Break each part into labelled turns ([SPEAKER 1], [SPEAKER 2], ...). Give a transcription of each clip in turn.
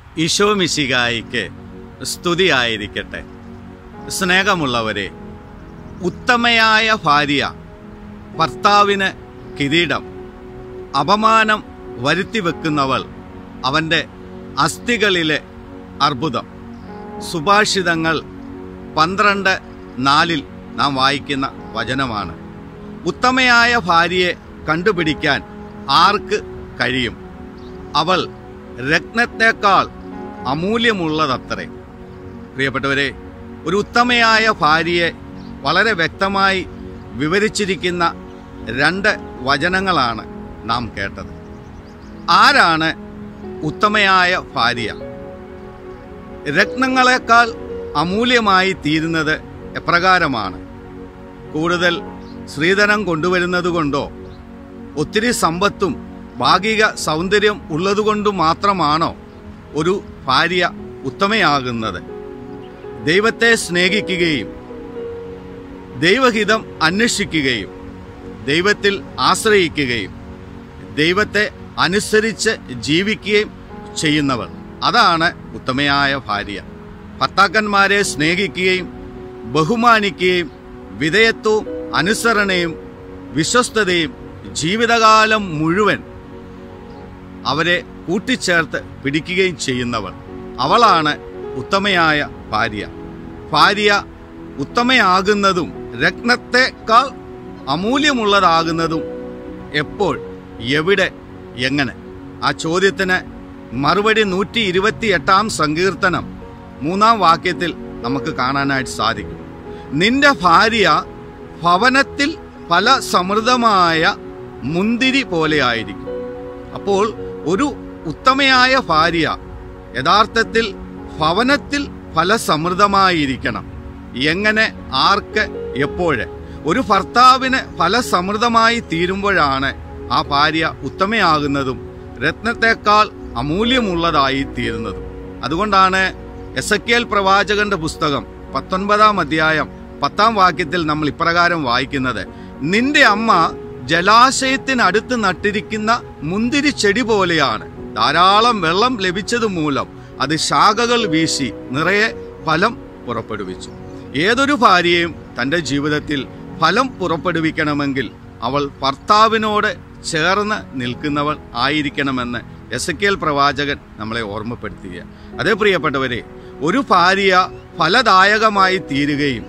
[SPEAKER 1] ഈശോ മിശികായിക്ക് സ്തുതിയായിരിക്കട്ടെ സ്നേഹമുള്ളവരെ ഉത്തമയായ ഭാര്യ ഭർത്താവിന് കിരീടം അപമാനം വരുത്തി വെക്കുന്നവൾ അവൻ്റെ അസ്ഥികളിലെ അർബുദം സുഭാഷിതങ്ങൾ പന്ത്രണ്ട് നാലിൽ നാം വായിക്കുന്ന വചനമാണ് ഉത്തമയായ ഭാര്യയെ കണ്ടുപിടിക്കാൻ ആർക്ക് കഴിയും അവൾ രത്നത്തേക്കാൾ അമൂല്യമുള്ളതത്രേ പ്രിയപ്പെട്ടവരെ ഒരു ഉത്തമയായ ഭാര്യയെ വളരെ വ്യക്തമായി വിവരിച്ചിരിക്കുന്ന രണ്ട് വചനങ്ങളാണ് നാം കേട്ടത് ആരാണ് ഉത്തമയായ ഭാര്യ രത്നങ്ങളെക്കാൾ അമൂല്യമായി തീരുന്നത് എപ്രകാരമാണ് കൂടുതൽ സ്ത്രീധനം കൊണ്ടുവരുന്നത് കൊണ്ടോ ഒത്തിരി സമ്പത്തും ഭാഗിക സൗന്ദര്യം ഉള്ളതുകൊണ്ട് മാത്രമാണോ ഒരു ഭാര്യ ഉത്തമയാകുന്നത് ദൈവത്തെ സ്നേഹിക്കുകയും ദൈവഹിതം അന്വേഷിക്കുകയും ദൈവത്തിൽ ആശ്രയിക്കുകയും ദൈവത്തെ അനുസരിച്ച് ജീവിക്കുകയും ചെയ്യുന്നവർ അതാണ് ഉത്തമയായ ഭാര്യ ഭർത്താക്കന്മാരെ സ്നേഹിക്കുകയും ബഹുമാനിക്കുകയും വിധേയത്വവും അനുസരണയും വിശ്വസ്തതയും ജീവിതകാലം മുഴുവൻ അവരെ കൂട്ടിച്ചേർത്ത് പിടിക്കുകയും ചെയ്യുന്നവൾ അവളാണ് ഉത്തമയായ ഭാര്യ ഭാര്യ ഉത്തമയാകുന്നതും രത്നത്തെക്കാൾ അമൂല്യമുള്ളതാകുന്നതും എപ്പോൾ എവിടെ എങ്ങനെ ആ ചോദ്യത്തിന് മറുപടി നൂറ്റി ഇരുപത്തി എട്ടാം സങ്കീർത്തനം മൂന്നാം വാക്യത്തിൽ നമുക്ക് കാണാനായിട്ട് സാധിക്കും നിന്റെ ഭാര്യ ഭവനത്തിൽ പല സമൃദ്ധമായ മുന്തിരി പോലെയായിരിക്കും അപ്പോൾ ഒരു ഉത്തമയായ ഭാര്യ യഥാർത്ഥത്തിൽ ഭവനത്തിൽ ഫല സമൃദ്ധമായിരിക്കണം എങ്ങനെ ആർക്ക് എപ്പോഴ് ഒരു ഭർത്താവിന് ഫല സമൃദ്ധമായി തീരുമ്പോഴാണ് ആ ഭാര്യ ഉത്തമയാകുന്നതും രത്നത്തെക്കാൾ അമൂല്യമുള്ളതായി തീരുന്നതും അതുകൊണ്ടാണ് എസ് എ പ്രവാചകന്റെ പുസ്തകം പത്തൊൻപതാം അധ്യായം പത്താം വാക്യത്തിൽ നമ്മൾ ഇപ്രകാരം വായിക്കുന്നത് നിന്റെ അമ്മ ജലാശയത്തിനടുത്ത് നട്ടിരിക്കുന്ന മുന്തിരി ചെടി പോലെയാണ് ധാരാളം വെള്ളം ലഭിച്ചത് മൂലം അത് ശാഖകൾ വീശി നിറയെ ഫലം പുറപ്പെടുവിച്ചു ഏതൊരു ഭാര്യയും തൻ്റെ ജീവിതത്തിൽ ഫലം പുറപ്പെടുവിക്കണമെങ്കിൽ അവൾ ഭർത്താവിനോട് ചേർന്ന് നിൽക്കുന്നവൾ ആയിരിക്കണമെന്ന് എസ് കെ പ്രവാചകൻ നമ്മളെ ഓർമ്മപ്പെടുത്തുക അതേ പ്രിയപ്പെട്ടവരെ ഒരു ഭാര്യ ഫലദായകമായി തീരുകയും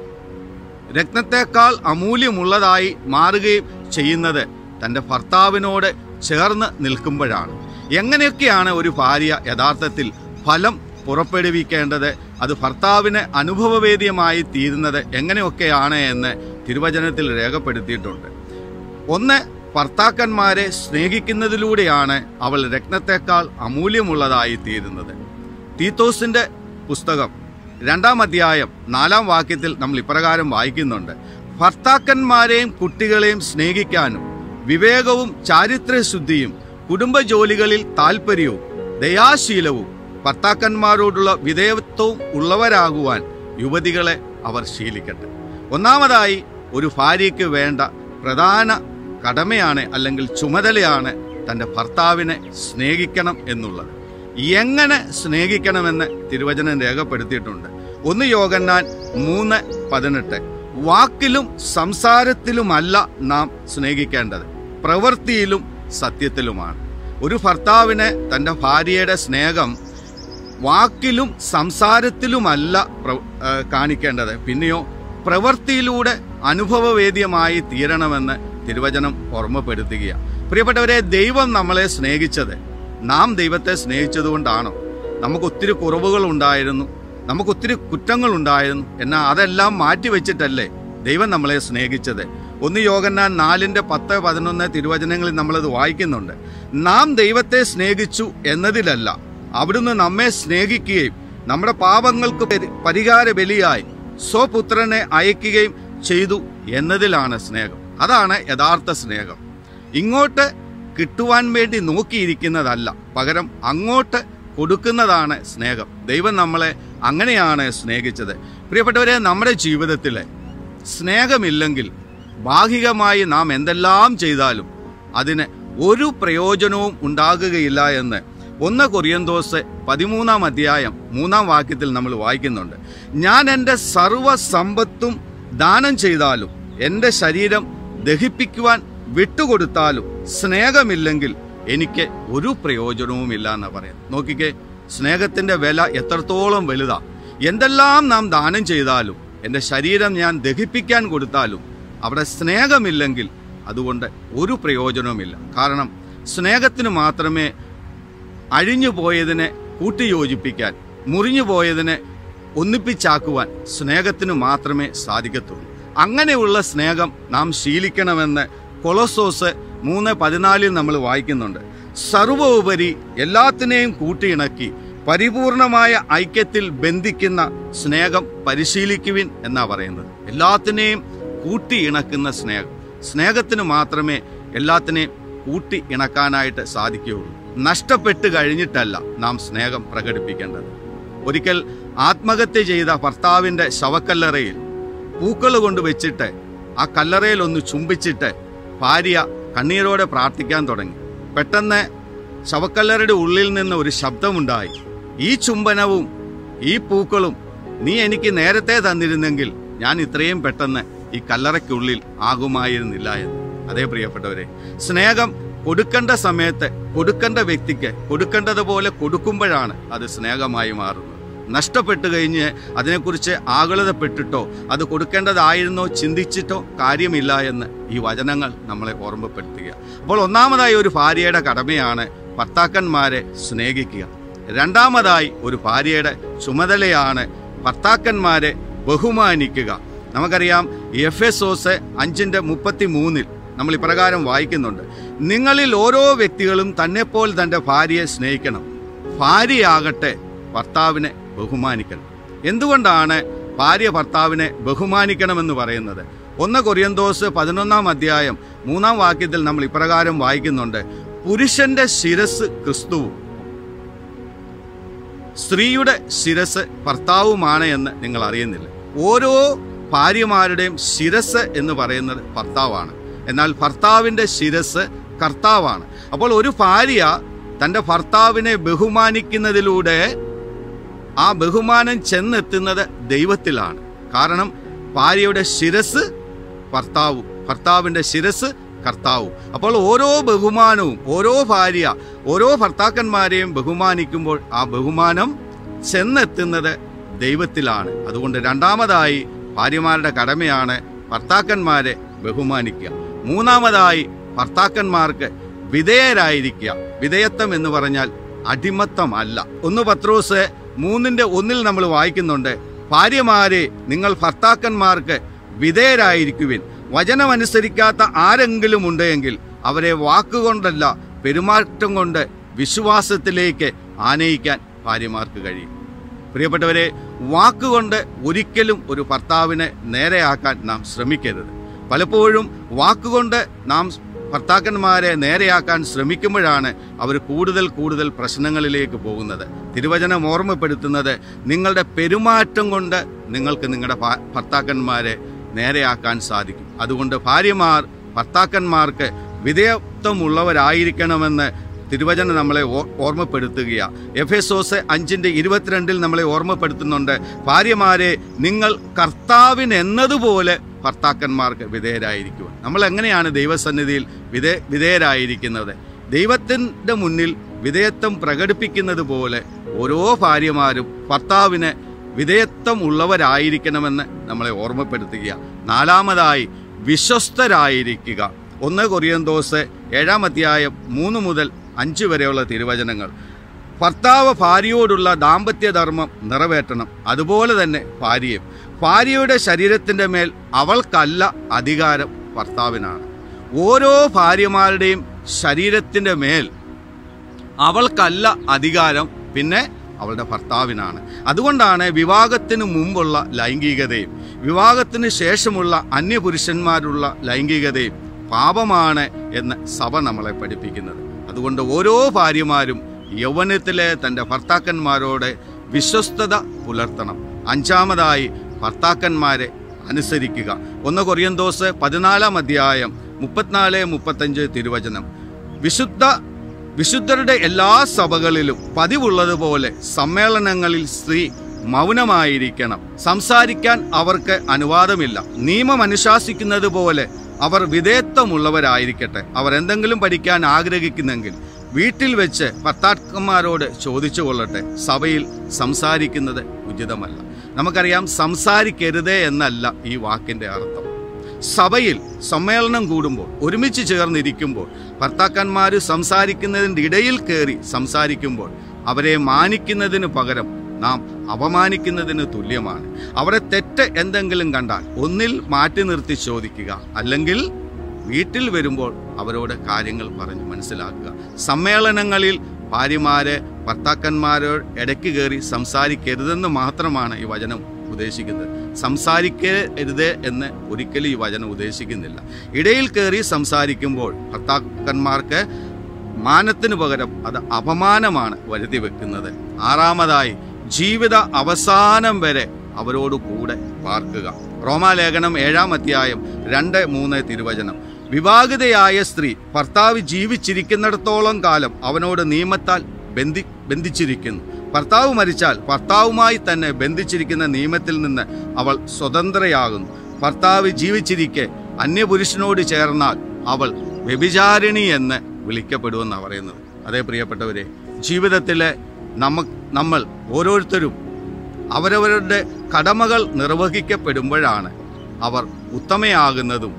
[SPEAKER 1] രത്നത്തെക്കാൾ അമൂല്യമുള്ളതായി മാറുകയും ചെയ്യുന്നത് തൻ്റെ ഭർത്താവിനോട് ചേർന്ന് നിൽക്കുമ്പോഴാണ് എങ്ങനെയൊക്കെയാണ് ഒരു ഭാര്യ യഥാർത്ഥത്തിൽ ഫലം പുറപ്പെടുവിക്കേണ്ടത് അത് ഭർത്താവിന് അനുഭവവേദ്യമായി തീരുന്നത് എങ്ങനെയൊക്കെയാണ് എന്ന് തിരുവചനത്തിൽ രേഖപ്പെടുത്തിയിട്ടുണ്ട് ഒന്ന് ഭർത്താക്കന്മാരെ സ്നേഹിക്കുന്നതിലൂടെയാണ് അവൾ രത്നത്തെക്കാൾ അമൂല്യമുള്ളതായി തീരുന്നത് തീത്തോസിന്റെ പുസ്തകം രണ്ടാം അധ്യായം നാലാം വാക്യത്തിൽ നമ്മൾ ഇപ്രകാരം വായിക്കുന്നുണ്ട് ഭർത്താക്കന്മാരെയും കുട്ടികളെയും സ്നേഹിക്കാനും വിവേകവും ചാരിത്രശുദ്ധിയും കുടുംബജോലികളിൽ താല്പര്യവും ദയാശീലവും ഭർത്താക്കന്മാരോടുള്ള വിധേയത്വവും ഉള്ളവരാകുവാൻ യുവതികളെ അവർ ശീലിക്കട്ടെ ഒന്നാമതായി ഒരു ഭാര്യയ്ക്ക് വേണ്ട പ്രധാന കടമയാണ് അല്ലെങ്കിൽ ചുമതലയാണ് തൻ്റെ ഭർത്താവിനെ സ്നേഹിക്കണം എന്നുള്ളത് എങ്ങനെ സ്നേഹിക്കണമെന്ന് തിരുവചനം രേഖപ്പെടുത്തിയിട്ടുണ്ട് ഒന്ന് യോഗന്നാൻ മൂന്ന് പതിനെട്ട് വാക്കിലും സംസാരത്തിലുമല്ല നാം സ്നേഹിക്കേണ്ടത് പ്രവൃത്തിയിലും സത്യത്തിലുമാണ് ഒരു ഭർത്താവിന് തൻ്റെ ഭാര്യയുടെ സ്നേഹം വാക്കിലും സംസാരത്തിലുമല്ല പ്ര- ആ, കാണിക്കേണ്ടത് പിന്നെയോ പ്രവൃത്തിയിലൂടെ അനുഭവവേദ്യമായി തീരണമെന്ന് തിരുവചനം ഓർമ്മപ്പെടുത്തുകയാണ് പ്രിയപ്പെട്ടവരെ ദൈവം നമ്മളെ സ്നേഹിച്ചത് നാം ദൈവത്തെ സ്നേഹിച്ചതുകൊണ്ടാണോ നമുക്ക് ഒത്തിരി കുറവുകൾ ഉണ്ടായിരുന്നു നമുക്ക് ഒത്തിരി കുറ്റങ്ങൾ ഉണ്ടായിരുന്നു എന്നാൽ അതെല്ലാം മാറ്റിവെച്ചിട്ടല്ലേ ദൈവം നമ്മളെ സ്നേഹിച്ചത് ഒന്ന് യോഗന്നാൻ നാലിന്റെ പത്ത് പതിനൊന്ന് തിരുവചനങ്ങളിൽ നമ്മളത് വായിക്കുന്നുണ്ട് നാം ദൈവത്തെ സ്നേഹിച്ചു എന്നതിലല്ല അവിടുന്ന് നമ്മെ സ്നേഹിക്കുകയും നമ്മുടെ പാപങ്ങൾക്ക് പരി- പരിഹാര ബലിയായി സ്വപുത്രനെ അയക്കുകയും ചെയ്തു എന്നതിലാണ് സ്നേഹം അതാണ് യഥാർത്ഥ സ്നേഹം ഇങ്ങോട്ട് കിട്ടുവാൻ വേണ്ടി നോക്കിയിരിക്കുന്നതല്ല പകരം അങ്ങോട്ട് കൊടുക്കുന്നതാണ് സ്നേഹം ദൈവം നമ്മളെ അങ്ങനെയാണ് സ്നേഹിച്ചത് പ്രിയപ്പെട്ടവരെ നമ്മുടെ ജീവിതത്തിലെ സ്നേഹമില്ലെങ്കിൽ ഭാഗികമായി നാം എന്തെല്ലാം ചെയ്താലും അതിന് ഒരു പ്രയോജനവും ഉണ്ടാകുകയില്ല എന്ന് ഒന്ന് കൊറിയന്തോസ് പതിമൂന്നാം അധ്യായം മൂന്നാം വാക്യത്തിൽ നമ്മൾ വായിക്കുന്നുണ്ട് ഞാൻ എൻ്റെ സർവ സമ്പത്തും ദാനം ചെയ്താലും എൻ്റെ ശരീരം ദഹിപ്പിക്കുവാൻ വിട്ടുകൊടുത്താലും സ്നേഹമില്ലെങ്കിൽ എനിക്ക് ഒരു പ്രയോജനവുമില്ല എന്ന് പറയുന്നത് നോക്കിക്കേ സ്നേഹത്തിന്റെ വില എത്രത്തോളം വലുതാ എന്തെല്ലാം നാം ദാനം ചെയ്താലും എൻ്റെ ശരീരം ഞാൻ ദഹിപ്പിക്കാൻ കൊടുത്താലും അവിടെ സ്നേഹമില്ലെങ്കിൽ അതുകൊണ്ട് ഒരു പ്രയോജനവുമില്ല കാരണം സ്നേഹത്തിന് മാത്രമേ അഴിഞ്ഞു പോയതിനെ കൂട്ടിയോജിപ്പിക്കാൻ മുറിഞ്ഞു പോയതിനെ ഒന്നിപ്പിച്ചാക്കുവാൻ സ്നേഹത്തിന് മാത്രമേ സാധിക്കത്തുള്ളൂ അങ്ങനെയുള്ള സ്നേഹം നാം ശീലിക്കണമെന്ന് കൊളോസോസ് മൂന്ന് പതിനാലിൽ നമ്മൾ വായിക്കുന്നുണ്ട് സർവോപരി എല്ലാത്തിനെയും കൂട്ടിയിണക്കി പരിപൂർണമായ ഐക്യത്തിൽ ബന്ധിക്കുന്ന സ്നേഹം പരിശീലിക്കുവിൻ എന്നാ പറയുന്നത് എല്ലാത്തിനെയും കൂട്ടി ഇണക്കുന്ന സ്നേഹം സ്നേഹത്തിന് മാത്രമേ എല്ലാത്തിനെയും കൂട്ടി ഇണക്കാനായിട്ട് സാധിക്കുകയുള്ളൂ നഷ്ടപ്പെട്ട് കഴിഞ്ഞിട്ടല്ല നാം സ്നേഹം പ്രകടിപ്പിക്കേണ്ടത് ഒരിക്കൽ ആത്മഹത്യ ചെയ്ത ഭർത്താവിന്റെ ശവക്കല്ലറയിൽ പൂക്കൾ കൊണ്ട് വെച്ചിട്ട് ആ കല്ലറയിൽ ഒന്ന് ചുംബിച്ചിട്ട് ഭാര്യ കണ്ണീരോടെ പ്രാർത്ഥിക്കാൻ തുടങ്ങി പെട്ടെന്ന് ശവക്കല്ലറയുടെ ഉള്ളിൽ നിന്ന് ഒരു ശബ്ദമുണ്ടായി ഈ ചുംബനവും ഈ പൂക്കളും നീ എനിക്ക് നേരത്തെ തന്നിരുന്നെങ്കിൽ ഞാൻ ഇത്രയും പെട്ടെന്ന് ഈ കല്ലറയ്ക്കുള്ളിൽ ആകുമായിരുന്നില്ല എന്ന് അതേ പ്രിയപ്പെട്ടവരെ സ്നേഹം കൊടുക്കേണ്ട സമയത്ത് കൊടുക്കേണ്ട വ്യക്തിക്ക് കൊടുക്കേണ്ടതുപോലെ കൊടുക്കുമ്പോഴാണ് അത് സ്നേഹമായി മാറുന്നത് നഷ്ടപ്പെട്ടു കഴിഞ്ഞ് അതിനെക്കുറിച്ച് ആകുലതപ്പെട്ടിട്ടോ അത് കൊടുക്കേണ്ടതായിരുന്നോ ചിന്തിച്ചിട്ടോ കാര്യമില്ല എന്ന് ഈ വചനങ്ങൾ നമ്മളെ ഓർമ്മപ്പെടുത്തുക അപ്പോൾ ഒന്നാമതായി ഒരു ഭാര്യയുടെ കടമയാണ് ഭർത്താക്കന്മാരെ സ്നേഹിക്കുക രണ്ടാമതായി ഒരു ഭാര്യയുടെ ചുമതലയാണ് ഭർത്താക്കന്മാരെ ബഹുമാനിക്കുക നമുക്കറിയാം എഫ് എസ് ഓസ് അഞ്ചിന്റെ മുപ്പത്തി മൂന്നിൽ നമ്മൾ ഇപ്രകാരം വായിക്കുന്നുണ്ട് നിങ്ങളിൽ ഓരോ വ്യക്തികളും തന്നെപ്പോൾ തൻ്റെ ഭാര്യയെ സ്നേഹിക്കണം ഭാര്യയാകട്ടെ ഭർത്താവിനെ ബഹുമാനിക്കണം എന്തുകൊണ്ടാണ് ഭാര്യ ഭർത്താവിനെ ബഹുമാനിക്കണമെന്ന് പറയുന്നത് ഒന്ന് കൊറിയന്തോസ് പതിനൊന്നാം അധ്യായം മൂന്നാം വാക്യത്തിൽ നമ്മൾ ഇപ്രകാരം വായിക്കുന്നുണ്ട് പുരുഷന്റെ ശിരസ് ക്രിസ്തുവും സ്ത്രീയുടെ ശിരസ് ഭർത്താവുമാണ് എന്ന് നിങ്ങൾ അറിയുന്നില്ല ഓരോ ഭാര്യമാരുടെയും ശിരസ് എന്ന് പറയുന്നത് ഭർത്താവാണ് എന്നാൽ ഭർത്താവിന്റെ ശിരസ് കർത്താവാണ് അപ്പോൾ ഒരു ഭാര്യ തന്റെ ഭർത്താവിനെ ബഹുമാനിക്കുന്നതിലൂടെ ആ ബഹുമാനം ചെന്നെത്തുന്നത് ദൈവത്തിലാണ് കാരണം ഭാര്യയുടെ ശിരസ് ഭർത്താവും ഭർത്താവിന്റെ ശിരസ് കർത്താവും അപ്പോൾ ഓരോ ബഹുമാനവും ഓരോ ഭാര്യ ഓരോ ഭർത്താക്കന്മാരെയും ബഹുമാനിക്കുമ്പോൾ ആ ബഹുമാനം ചെന്നെത്തുന്നത് ദൈവത്തിലാണ് അതുകൊണ്ട് രണ്ടാമതായി ഭാര്യമാരുടെ കടമയാണ് ഭർത്താക്കന്മാരെ ബഹുമാനിക്കുക മൂന്നാമതായി ഭർത്താക്കന്മാർക്ക് വിധേയരായിരിക്കുക വിധേയത്വം എന്ന് പറഞ്ഞാൽ അടിമത്തമല്ല ഒന്ന് പത്രോസ് മൂന്നിന്റെ ഒന്നിൽ നമ്മൾ വായിക്കുന്നുണ്ട് ഭാര്യമാരെ നിങ്ങൾ ഭർത്താക്കന്മാർക്ക് വിധേയരായിരിക്കുവിൻ വചനമനുസരിക്കാത്ത ആരെങ്കിലും ഉണ്ടെങ്കിൽ അവരെ വാക്കുകൊണ്ടല്ല പെരുമാറ്റം കൊണ്ട് വിശ്വാസത്തിലേക്ക് ആനയിക്കാൻ ഭാര്യമാർക്ക് കഴിയും പ്രിയപ്പെട്ടവരെ വാക്കുകൊണ്ട് ഒരിക്കലും ഒരു ഭർത്താവിനെ നേരെയാക്കാൻ നാം ശ്രമിക്കരുത് പലപ്പോഴും വാക്കുകൊണ്ട് നാം ഭർത്താക്കന്മാരെ നേരെയാക്കാൻ ശ്രമിക്കുമ്പോഴാണ് അവർ കൂടുതൽ കൂടുതൽ പ്രശ്നങ്ങളിലേക്ക് പോകുന്നത് തിരുവചനം ഓർമ്മപ്പെടുത്തുന്നത് നിങ്ങളുടെ പെരുമാറ്റം കൊണ്ട് നിങ്ങൾക്ക് നിങ്ങളുടെ ഭ- ഭർത്താക്കന്മാരെ നേരെയാക്കാൻ സാധിക്കും അതുകൊണ്ട് ഭാര്യമാർ ഭർത്താക്കന്മാർക്ക് വിധേയത്വമുള്ളവരായിരിക്കണമെന്ന് തിരുവചനം നമ്മളെ ഓ- ഓർമ്മപ്പെടുത്തുകയാണ് എഫേസോസ് അഞ്ചിന്റെ ഇരുപത്തിരണ്ടിൽ നമ്മളെ ഓർമ്മപ്പെടുത്തുന്നുണ്ട് ഭാര്യമാരെ നിങ്ങൾ കർത്താവിന് എന്നതുപോലെ ഭർത്താക്കന്മാർക്ക് വിധേയരായിരിക്കുക നമ്മൾ എങ്ങനെയാണ് ദൈവസന്നിധിയിൽ വിധേ വിധേയരായിരിക്കുന്നത് ദൈവത്തിൻ്റെ മുന്നിൽ വിധേയത്വം പ്രകടിപ്പിക്കുന്നത് പോലെ ഓരോ ഭാര്യമാരും ഭർത്താവിന് വിധേയത്വം ഉള്ളവരായിരിക്കണമെന്ന് നമ്മളെ ഓർമ്മപ്പെടുത്തുക നാലാമതായി വിശ്വസ്തരായിരിക്കുക ഒന്ന് കൊറിയന്തോസ് ഏഴാം അധ്യായം മൂന്ന് മുതൽ അഞ്ച് വരെയുള്ള തിരുവചനങ്ങൾ ഭർത്താവ് ഭാര്യയോടുള്ള ദാമ്പത്യധർമ്മം നിറവേറ്റണം അതുപോലെ തന്നെ ഭാര്യയും ഭാര്യയുടെ ശരീരത്തിൻ്റെ മേൽ അവൾക്കല്ല അധികാരം ഭർത്താവിനാണ് ഓരോ ഭാര്യമാരുടെയും ശരീരത്തിൻ്റെ മേൽ അവൾക്കല്ല അധികാരം പിന്നെ അവളുടെ ഭർത്താവിനാണ് അതുകൊണ്ടാണ് വിവാഹത്തിന് മുമ്പുള്ള ലൈംഗികതയും വിവാഹത്തിന് ശേഷമുള്ള അന്യപുരുഷന്മാരുള്ള ലൈംഗികതയും പാപമാണ് എന്ന് സഭ നമ്മളെ പഠിപ്പിക്കുന്നത് അതുകൊണ്ട് ഓരോ ഭാര്യമാരും യൗവനത്തിലെ തൻ്റെ ഭർത്താക്കന്മാരോട് വിശ്വസ്തത പുലർത്തണം അഞ്ചാമതായി ഭർത്താക്കന്മാരെ അനുസരിക്കുക ഒന്ന് കൊറിയന്തോസ് പതിനാലാം അധ്യായം മുപ്പത്തിനാല് മുപ്പത്തഞ്ച് തിരുവചനം വിശുദ്ധ വിശുദ്ധരുടെ എല്ലാ സഭകളിലും പതിവുള്ളതുപോലെ സമ്മേളനങ്ങളിൽ സ്ത്രീ മൗനമായിരിക്കണം സംസാരിക്കാൻ അവർക്ക് അനുവാദമില്ല നിയമം അനുശാസിക്കുന്നത് പോലെ അവർ വിധേയത്വമുള്ളവരായിരിക്കട്ടെ അവർ എന്തെങ്കിലും പഠിക്കാൻ ആഗ്രഹിക്കുന്നെങ്കിൽ വീട്ടിൽ വെച്ച് ഭർത്താക്കന്മാരോട് ചോദിച്ചു കൊള്ളട്ടെ സഭയിൽ സംസാരിക്കുന്നത് ഉചിതമല്ല നമുക്കറിയാം സംസാരിക്കരുതേ എന്നല്ല ഈ വാക്കിന്റെ അർത്ഥം സഭയിൽ സമ്മേളനം കൂടുമ്പോൾ ഒരുമിച്ച് ചേർന്നിരിക്കുമ്പോൾ ഭർത്താക്കന്മാർ സംസാരിക്കുന്നതിൻ്റെ ഇടയിൽ കയറി സംസാരിക്കുമ്പോൾ അവരെ മാനിക്കുന്നതിന് പകരം നാം അപമാനിക്കുന്നതിന് തുല്യമാണ് അവരെ തെറ്റ് എന്തെങ്കിലും കണ്ടാൽ ഒന്നിൽ മാറ്റി നിർത്തി ചോദിക്കുക അല്ലെങ്കിൽ വീട്ടിൽ വരുമ്പോൾ അവരോട് കാര്യങ്ങൾ പറഞ്ഞ് മനസ്സിലാക്കുക സമ്മേളനങ്ങളിൽ ഭാര്യമാരെ ഭർത്താക്കന്മാരോട് ഇടയ്ക്ക് കയറി സംസാരിക്കരുതെന്ന് മാത്രമാണ് ഈ വചനം ഉദ്ദേശിക്കുന്നത് സംസാരിക്കരുത് എന്ന് ഒരിക്കലും ഈ വചനം ഉദ്ദേശിക്കുന്നില്ല ഇടയിൽ കയറി സംസാരിക്കുമ്പോൾ ഭർത്താക്കന്മാർക്ക് മാനത്തിന് പകരം അത് അപമാനമാണ് വരുത്തി വെക്കുന്നത് ആറാമതായി ജീവിത അവസാനം വരെ അവരോട് കൂടെ പാർക്കുക റോമാലേഖനം ഏഴാം അധ്യായം രണ്ട് മൂന്ന് തിരുവചനം വിവാഹിതയായ സ്ത്രീ ഭർത്താവ് ജീവിച്ചിരിക്കുന്നിടത്തോളം കാലം അവനോട് നിയമത്താൽ ബന്ധി ബന്ധിച്ചിരിക്കുന്നു ഭർത്താവ് മരിച്ചാൽ ഭർത്താവുമായി തന്നെ ബന്ധിച്ചിരിക്കുന്ന നിയമത്തിൽ നിന്ന് അവൾ സ്വതന്ത്രയാകുന്നു ഭർത്താവ് ജീവിച്ചിരിക്കെ അന്യപുരുഷനോട് ചേർന്നാൽ അവൾ വ്യഭിചാരിണി എന്ന് വിളിക്കപ്പെടുമെന്നാണ് പറയുന്നത് അതേ പ്രിയപ്പെട്ടവരെ ജീവിതത്തിലെ നമ്മ നമ്മൾ ഓരോരുത്തരും അവരവരുടെ കടമകൾ നിർവഹിക്കപ്പെടുമ്പോഴാണ് അവർ ഉത്തമയാകുന്നതും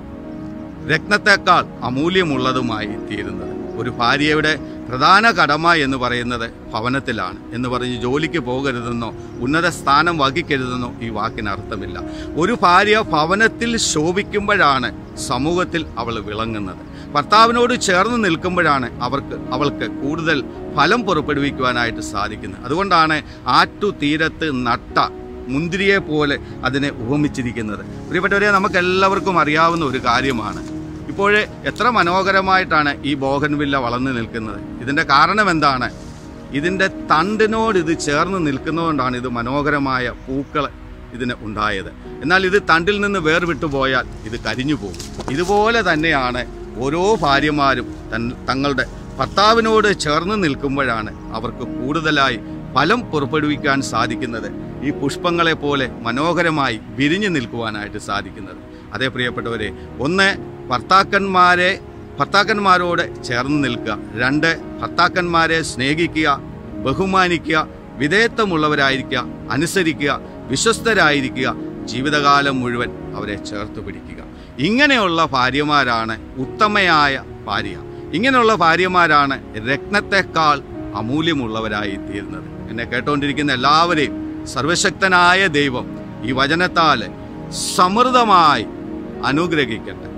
[SPEAKER 1] രത്നത്തെക്കാൾ അമൂല്യമുള്ളതുമായി തീരുന്നത് ഒരു ഭാര്യയുടെ പ്രധാന കടമ എന്ന് പറയുന്നത് ഭവനത്തിലാണ് എന്ന് പറഞ്ഞ് ജോലിക്ക് പോകരുതെന്നോ ഉന്നത സ്ഥാനം വഹിക്കരുതെന്നോ ഈ വാക്കിന് അർത്ഥമില്ല ഒരു ഭാര്യ ഭവനത്തിൽ ശോഭിക്കുമ്പോഴാണ് സമൂഹത്തിൽ അവൾ വിളങ്ങുന്നത് ഭർത്താവിനോട് ചേർന്ന് നിൽക്കുമ്പോഴാണ് അവർക്ക് അവൾക്ക് കൂടുതൽ ഫലം പുറപ്പെടുവിക്കുവാനായിട്ട് സാധിക്കുന്നത് അതുകൊണ്ടാണ് ആറ്റു തീരത്ത് നട്ട മുന്തിരിയെ പോലെ അതിനെ ഉപമിച്ചിരിക്കുന്നത് പ്രിയപ്പെട്ടവരെ നമുക്ക് എല്ലാവർക്കും അറിയാവുന്ന ഒരു കാര്യമാണ് ഇപ്പോഴേ എത്ര മനോഹരമായിട്ടാണ് ഈ ബോഗൻവില്ല വളർന്നു നിൽക്കുന്നത് ഇതിന്റെ കാരണം എന്താണ് ഇതിന്റെ തണ്ടിനോട് ഇത് ചേർന്ന് നിൽക്കുന്നതുകൊണ്ടാണ് ഇത് മനോഹരമായ പൂക്കൾ ഇതിന് ഉണ്ടായത് എന്നാൽ ഇത് തണ്ടിൽ നിന്ന് വേർവിട്ടു പോയാൽ ഇത് കരിഞ്ഞു പോകും ഇതുപോലെ തന്നെയാണ് ഓരോ ഭാര്യമാരും തൻ തങ്ങളുടെ ഭർത്താവിനോട് ചേർന്ന് നിൽക്കുമ്പോഴാണ് അവർക്ക് കൂടുതലായി ഫലം പുറപ്പെടുവിക്കാൻ സാധിക്കുന്നത് ഈ പുഷ്പങ്ങളെ പോലെ മനോഹരമായി വിരിഞ്ഞു നിൽക്കുവാനായിട്ട് സാധിക്കുന്നത് അതേ പ്രിയപ്പെട്ടവരെ ഒന്ന് ഭർത്താക്കന്മാരെ ഭർത്താക്കന്മാരോട് ചേർന്ന് നിൽക്കുക രണ്ട് ഭർത്താക്കന്മാരെ സ്നേഹിക്കുക ബഹുമാനിക്കുക വിധേയത്വമുള്ളവരായിരിക്കുക അനുസരിക്കുക വിശ്വസ്തരായിരിക്കുക ജീവിതകാലം മുഴുവൻ അവരെ ചേർത്ത് പിടിക്കുക ഇങ്ങനെയുള്ള ഭാര്യമാരാണ് ഉത്തമയായ ഭാര്യ ഇങ്ങനെയുള്ള ഭാര്യമാരാണ് രത്നത്തെക്കാൾ അമൂല്യമുള്ളവരായി തീരുന്നത് എന്നെ കേട്ടുകൊണ്ടിരിക്കുന്ന എല്ലാവരെയും സർവശക്തനായ ദൈവം ഈ വചനത്താൽ സമൃദ്ധമായി അനുഗ്രഹിക്കട്ടെ